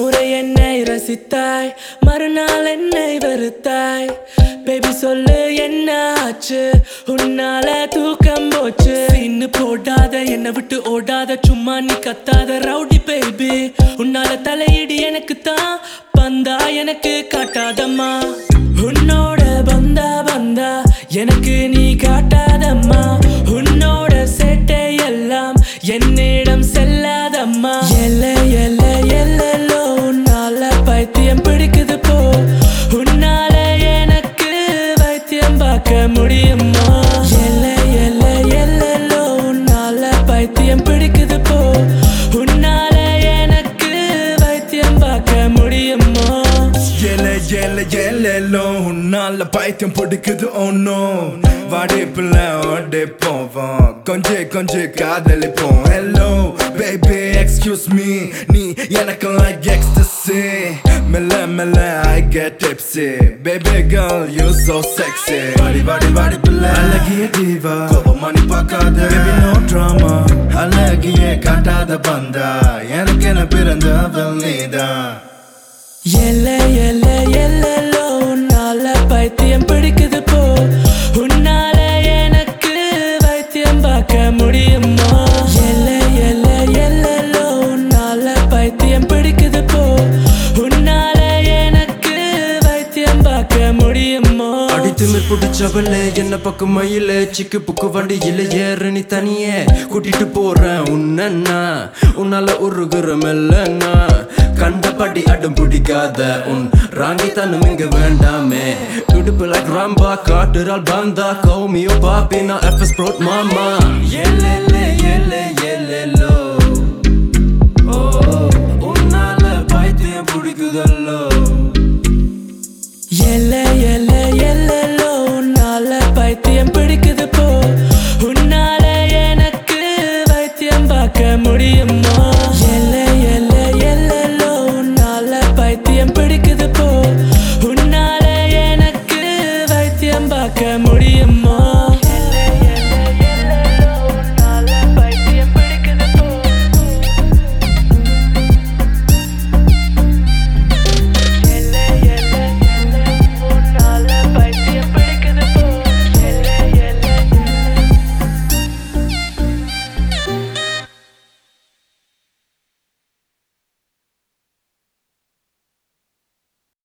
முறை என்னை ரசித்தாய் மறுநாள் என்னை வெறுத்தாய் பேபி சொல்லு என்ன ஆச்சு உன்னால தூக்கம் போச்சு இன்னும் போடாத என்னை விட்டு ஓடாத சும்மா நீ கத்தாத ரவுடி பேபி உன்னால தலையீடு எனக்கு தான் பந்தா எனக்கு காட்டாதம்மா உன்னோட பந்தா பந்தா எனக்கு நீ காட்டாதம்மா உன்னோட சேட்டை எல்லாம் என்னிடம் செல்லாதம்மா எல்ல எல்ல எல்லோ உன்னால பைத்தியம் பிடிக்குது போ உன்னால எனக்கு வைத்தியம் பார்க்க முடியுமா எல்ல எல்ல எல்லோ உன்னால பைத்தியம் பிடிக்குது போ உன்னால எனக்கு வைத்தியம் பார்க்க முடியுமா ஏல ஏல ஏலேலோ உன்னால பைத்தியம் பிடிக்குது ஒன்னோ வாடிப்புல ஓடி போவோம் கொஞ்ச கொஞ்ச காதலிப்போம் ஹலோ பேபி எக்ஸ்கியூஸ் மீ நீ எனக்கு லைக் எக்ஸ்டசி மெல்ல மெல்ல I get tipsy baby girl you so sexy வாடி வாடி வாடி பிள்ளை அழகிய தீவா கோபமா நீ பார்க்காத பேபி நோ ட்ராமா அழகிய காட்டாத பந்தா எனக்கு என பிறந்தவள் நீதான் எல்ல எல்ல எல்லோ உன்னால பைத்தியம் பிடிக்குது போ உன்னால எனக்கு வைத்தியம் பார்க்க முடியுமா எல்ல எல்ல எல்லோ உன்னால பைத்தியம் பிடிக்குது போ உன்னால எனக்கு வைத்தியம் பார்க்க முடியுமா அடித்துமிர் பிடிச்சவளே என்ன பக்கம் மயிலே சிக்கு புக்கு வண்டியில ஏறு நீ தனியே கூட்டிட்டு போறேன் உன்னா உன்னால உருகுற மெல்லனா கண்டபடி அடம் பிடிக்காத உன் ராங்கி தனம் இங்க வேண்டாமே இடுப்புல கிராம்பா காட்டுறால் பாந்தா கௌமியோ பாப்பினா எஃப்எஸ் ப்ரோட் மாமா ஏலே ஏலே ஏலேலோ ஓ உன்னால பைத்தியம் பிடிக்குதல்லோ எல்ல எல்ல எல்லோ உன்னால பைத்தியம் பிடிக்குது போ உன்னால எனக்கு வைத்தியம் பார்க்க முடியுமா